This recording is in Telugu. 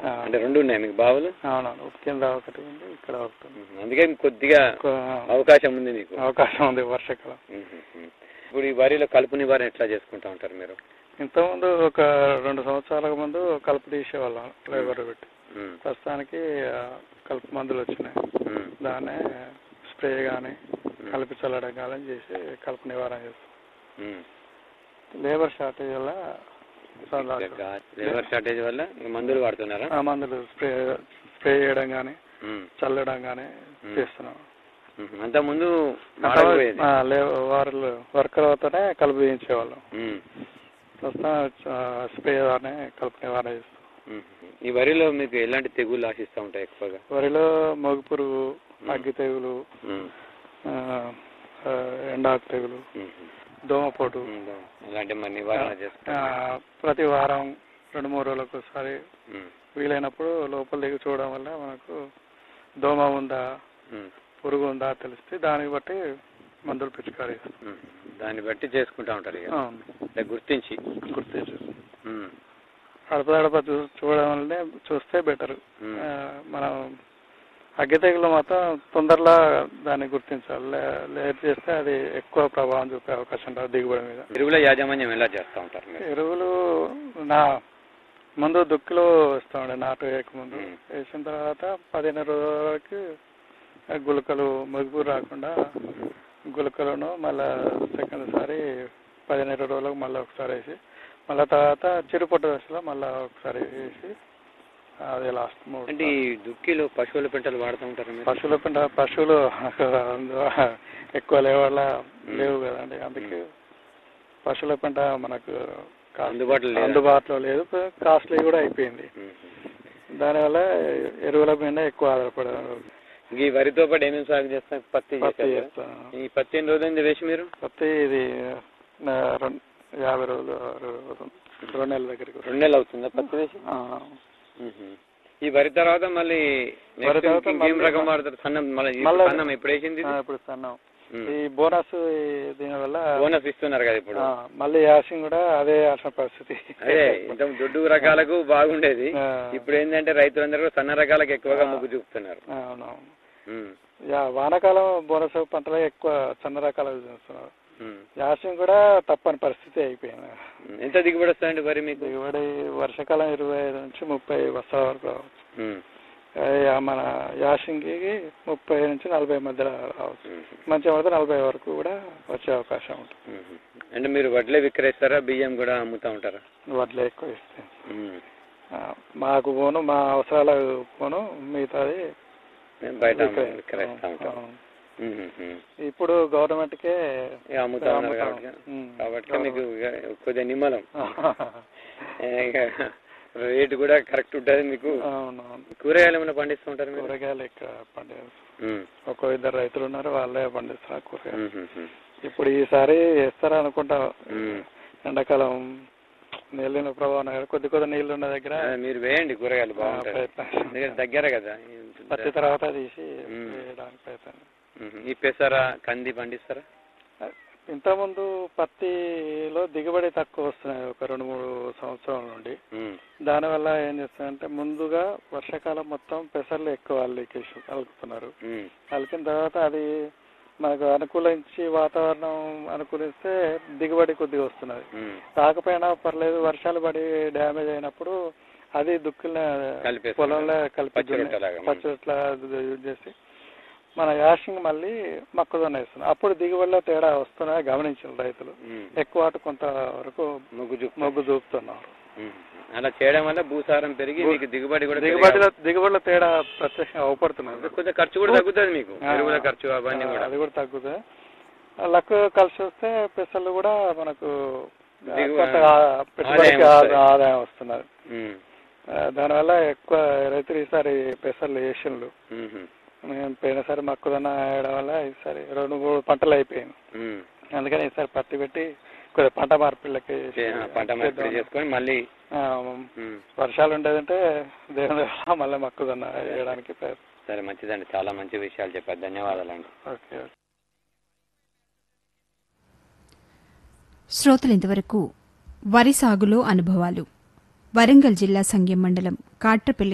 ఆ. అంటే రెండు ఉన్నాయి మీకు బావులు అవునవును కింద ఒకటి ఉంది ఇక్కడ ఒకటి ఉంది మ్మ్. అందుకే మీకు కొద్దిగా ఎక్కువ అవకాశం ఉంది మీకు అవకాశం ఉంది వర్షాకాలం మ్మ్. ఇప్పుడు ఈ వరిలో కలుపు నివారణ ఎట్లా చేసుకుంటా ఉంటారు మీరు ఇంతకుముందు ఒక రెండు సంవత్సరాల ముందు కలుపు తీసేవాళ్ళం లేబర్ పెట్టి మ్మ్. ప్రస్తుతానికి ఆ, కలుపు మందులు వచ్చినాయి మ్మ్. దాన్నే స్ప్రే కానీ కలిపి చల్లడం కానీ చేసి కలుపు నివారణ చేస్తాం మ్మ్. లేబర్ షార్టేజ్ వల్ల చాలా గా- లేబర్ షార్టేజ్ వల్ల ఇంక మందులు వాడుతున్నారా ఆ మందులు స్ప్రే స్ప్రే చేయడం కానీ మ్మ్. చల్లడం కానీ చేస్తున్నాం మ్మ్. అంతకుముందు వాడకపోయేది ఆ, లే వారు వర్కర్లతోనే కలుపు వేయించేవాళ్ళం మ్మ్. ప్రస్తుతం ఆ, స్ప్రే ద్వారానే కలుపు నివారణ చేస్తాం మ్మ్. ఈ వరిలో మీకు ఎలాంటి తెగుళ్ళు ఆశిస్తూ ఉంటాయి ఎక్కువగా వరిలో మొగు పురుగు అగ్గి తెగులు మ్మ్. ఆ, ఆ, ఎండాకు తెగులు మ్మ్. దోమపోటు మ్మ్. ఇలాంటి మరి నివారణ చేస్తారు ఆ, ప్రతి వారం రెండు మూడు రోజులకు ఒకసారి మ్మ్. వీలైనప్పుడు లోపల దిగి చూడడం వల్ల మనకు దోమ ఉందా మ్మ్. పురుగు ఉందా తెలిస్తే దాన్ని బట్టి మందులు పిచికారీ చేస్తాం మ్మ్. దాన్ని బట్టి చేసుకుంటా ఉంటారు ఇక అవును. అంటే గుర్తించి గుర్తించు మ్మ్. అడప అడప చూ చూడడం వల్లనే చూస్తే బెటర్ మ్మ్. మనం అగ్గి తెగులు మాత్రం తొందరలో దాన్ని గుర్తించాలి లే- లేట్ చేస్తే అది ఎక్కువ ప్రభావం చూపే అవకాశం ఉంటుంది దిగుబడి మీద ఎరువుల యాజమాన్యం ఎలా చేస్తూ ఉంటారు మీరు ఎరువులు నా ముందు దుక్కిలో వేస్తామండి నాటు వేయకముందు మ్మ్. వేసిన తర్వాత పదిహేను రోజులకి గులకలు మగ్గు రాకుండా గులకలను మళ్ళా సెకండ్ సారి పదిహేను ఇరవై రోజులకు మళ్ళీ ఒకసారి వేసి మళ్ళీ తర్వాత చిరుపొట్టు దశలో మళ్ళీ ఒకసారి వేసి అది లాస్ట్ మూడు అంటే ఈ దుక్కిలో పశువుల పెంటలు వాడుతూ ఉంటారు మీరు పశువుల పిండ పశువులు అందు- ఎక్కువ లేవల్ల లేవు కదండి అందుకే పశువుల పెంట మనకు కా- అందుబాటులో లేదా? అందుబాటులో లేదు కాస్ట్లీ కూడా అయిపోయింది మ్మ్. దానివల్ల ఎరువుల మీద ఎక్కువ ఆధారపడారు ఇంక ఈ వరితో పాటు ఏమేమి సాగు చేస్తాం పత్తి పత్తి చేస్తారు కదా? చేస్తాను ఈ పత్తి ఎన్ని రోజులు వేసి మీరు పత్తి ఇది ఆ, రెండు యాభై రోజులు అరవై రోజులు రెండు నెలల దగ్గరికి రెండు నెలలు అవుతుందా పత్తి వేసి ఆ, మ్మ్. ఈ వరి తర్వాత మళ్ళీ next వరి తర్వాత ఇంకేం మళ్ళీ రకం వాడతారు సన్నం మళ్ళీ ఇప్పుడు మళ్ళా- సన్నం ఇప్పుడు వేసింది ఆ, ఇప్పుడు సన్నం మ్మ్. ఈ బోనస్ దీనివల్ల బోనస్ ఇస్తున్నారు కదా ఇప్పుడు ఆ, మళ్ళీ యాసింగ్ కూడా అదే ఆసిన పరిస్థితి అదే ఇంత దొడ్డు రకాలకు బాగుండేది ఆ. ఇప్పుడు ఏంటంటే రైతులందరూ కూడా సన్న రకాలకు ఎక్కువగా మొగ్గు చూపుతున్నారు అవునవును మ్మ్. యా వానాకాలం బోనస్ పంటలు ఎక్కువ సన్న రకాలు చూస్తున్నారు మ్మ్. యాసింగ్ కూడా తప్పని పరిస్థితి అయిపోయింది మ్మ్. ఎంత దిగుబడి వస్తుందండి వరి మీకు దిగుబడి వర్షాకాలం ఇరవై ఐదు నుంచి ముప్పై బస్తాల వరకు రావచ్చు మ్మ్. ఆ, మన యాసింగ్కి ముప్పై నుంచి నలభై మధ్యలో రావచ్చు మ్మ్. మంచిగా పడితే నలభై వరకు కూడా వచ్చే అవకాశం ఉంటుంది మ్మ్. అంటే మీరు వడ్లే విక్రయిస్తారా బియ్యం కూడా అమ్ముతా ఉంటారా వడ్లు ఎక్కువ ఇస్తే మ్మ్. ఆ, మాకు పోను మా అవసరాలకు పోను మిగతాది మేము బయట విక్రయి- విక్రయిస్తా ఉంటాం అవును. మ్మ్. మ్మ్. ఇప్పుడు గవర్నమెంట్కే ఇక అమ్ముతా ఉన్నారు అమ్ముతాం. కాబట్టి మ్మ్. కాబట్టి మీకు ఇక కొద్దిగా నిమ్మలం ఏ, ఇక రేటు కూడా కరెక్ట్ ఉంటుంది మీకు అవునవును కూరగాయలు ఏమైనా పండిస్తూ ఉంటారు మీరు కూరగాయలు ఇక్కడ పండిస్తారు మ్మ్. ఒక ఇద్దరు రైతులు ఉన్నారు వాళ్ళే పండిస్తారు కూరగాయలు మ్మ్. మ్మ్. ఇప్పుడు ఈసారి వేస్తారా అనుకుంటా మ్మ్. ఎండాకాలం నీళ్ళ ప్రభావం కదా కొద్ది కొద్ది నీళ్ళు ఉన్న దగ్గర అదే మీరు వేయండి కూరగాయలు బాగుంటాయి ప్రయత్నం. ఎందుకంటే దగ్గర కదా పత్తి తర్వాత తీసి మ్మ్. వేయడానికి ప్రయత్నం మ్మ్. ఈ పెసర కంది పండిస్తారా ఇంతకుముందు పత్తిలో దిగుబడి తక్కువ వస్తున్నాయి ఒక రెండు మూడు సంవత్సరాల నుండి మ్మ్. దానివల్ల ఏం చేస్తారంటే ముందుగా వర్షాకాలం మొత్తం పెసర్లు ఎక్కువ అల్లికేసి అలుకుతున్నారు మ్మ్. అలికిన తర్వాత అది మనకు అనుకూలించి వాతావరణం అనుకూలిస్తే దిగుబడి కొద్దిగా వస్తున్నది మ్మ్. రాకపోయినా పర్లేదు వర్షాలు పడి డ్యామేజ్ అయినప్పుడు అది దుక్కుల కలిపేస్తున్నారు. పొలంలో కలిపి పచ్చి రొట్టెలాగా. పచ్చిరొట్ల యూజ్ చేసి మన యాషింగ్ మళ్ళీ మొక్కజొన్న వేస్తున్నాం అప్పుడు దిగుబడిలో తేడా వస్తున్నాయి గమనించారు రైతులు మ్మ్. ఎక్కువ వాటి కొంత వరకు మొగ్గు చూపు మొగ్గు చూపుతున్నారు మ్మ్. అలా చేయడం వల్ల భూసారం పెరిగి మీకు దిగుబడి కూడా దిగుబడిలో దిగుబడిలో తేడా ప్రత్యక్షంగా అవపడుతున్నది పెరిగి- కొంచెం ఖర్చు కూడా తగ్గుతుంది మీకు ఆ, ఎరువుల ఖర్చు అవన్నీ కూడా అది కూడా తగ్గుతుంది లక్ కలిసి వస్తే పెసలు కూడా మనకు దిగు- కొంత ఆ- పెట్టుబడికి ఆదాయం ఆదా- ఆదాయం వస్తున్నది మ్మ్. ఆ, దానివల్ల ఎక్కువ రైతులు ఈసారి పెసర్లు వేసిండ్రు మ్మ్. మేము పోయినసారి మొక్కజొన్న వేయడం వల్ల ఈసారి రెండు మూడు పంటలు అయిపోయింది మ్మ్. అందుకని ఈసారి పత్తి పెట్టి కొద్దిగా పంట మార్పిళ్ళకి చే- ఆ, పంట మార్పిడి చేసుకొని మళ్ళీ ఆ, మ్మ్. వర్షాలు ఉండేదంటే దేవుని వల్ల మళ్ళీ మొక్కజొన్న వేయడానికి ప్రయత్నం సరే మంచిదండి చాలా మంచి విషయాలు చెప్పారు ధన్యవాదాలండి ఓకే ఓకే శ్రోతలు ఇంతవరకు వరి సాగులో అనుభవాలు వరంగల్ జిల్లా సంగెం మండలం కాట్రపల్లి